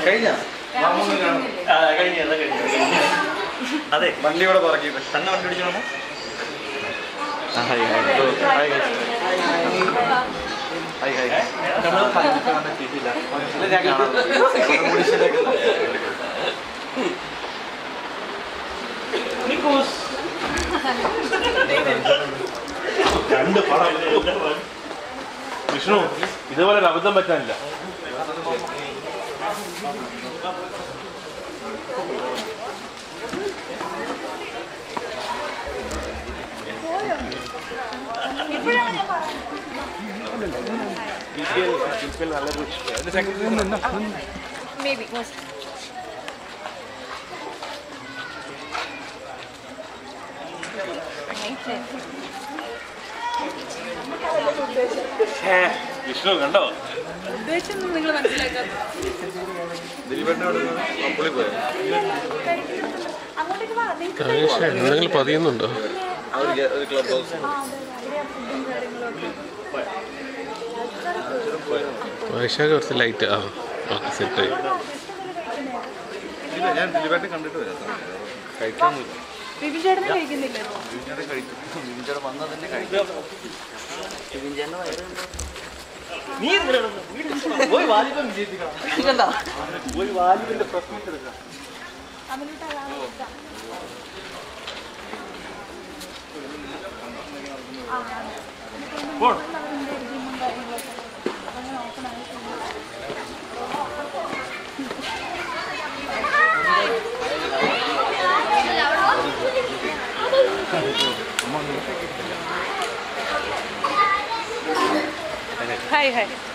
കഴിഞ്ഞ ആ, കഴിഞ്ഞു അതാ കഴിഞ്ഞു കഴിഞ്ഞു. അതെ വണ്ടി ഇവിടെ പറക്കിയത് തന്നെ വണ്ടി പിടിച്ചോളൂ hi hi hi hi hi രണ്ട് പടം വിഷ്ണു ഇതുപോലെ ഒരു അബദ്ധം പറ്റാനില്ല Maybe, most. വിഷ്ണു കണ്ടോ ഉദ്ദേശമൊന്നും നിങ്ങൾ മനസ്സിലാക്കാത്ത പുള്ളി പോയോ അങ്ങോട്ടേക്ക് വാ നിങ്ങൾക്ക് എന്തെങ്കിലും പതിയുന്നുണ്ടോ അവർക്ക് ഒരു ക്ലബ് ഹൗസ് ആ അതെ അവിടെ ഫുഡും കാര്യങ്ങളൊക്കെ വൈശാഖ കുറച്ച് ലൈറ്റ് ആ ഓക്കെ സെറ്റായി ഇല്ല ഞാൻ ദിലീപായിട്ട് കണ്ടിട്ട് വരാം കഴിക്കാന്നില്ല ബിബി ചേട്ടനെ കഴിക്കുന്നില്ല ബിബിഞ്ചേട്ടൻ കഴിക്കും ബിബിഞ്ചേട്ടൻ വന്നാൽ തന്നെ കഴിക്കും നീ എന്തിനാണ് വീട്ടിൽ പോയി വാലിബൻ വിജയിപ്പിക്കണം പോയി വാലിബന്റെ പ്രശ്നം എടുക്കാം അമലിട്ട് അതാണ് ഹായ് ഹായ്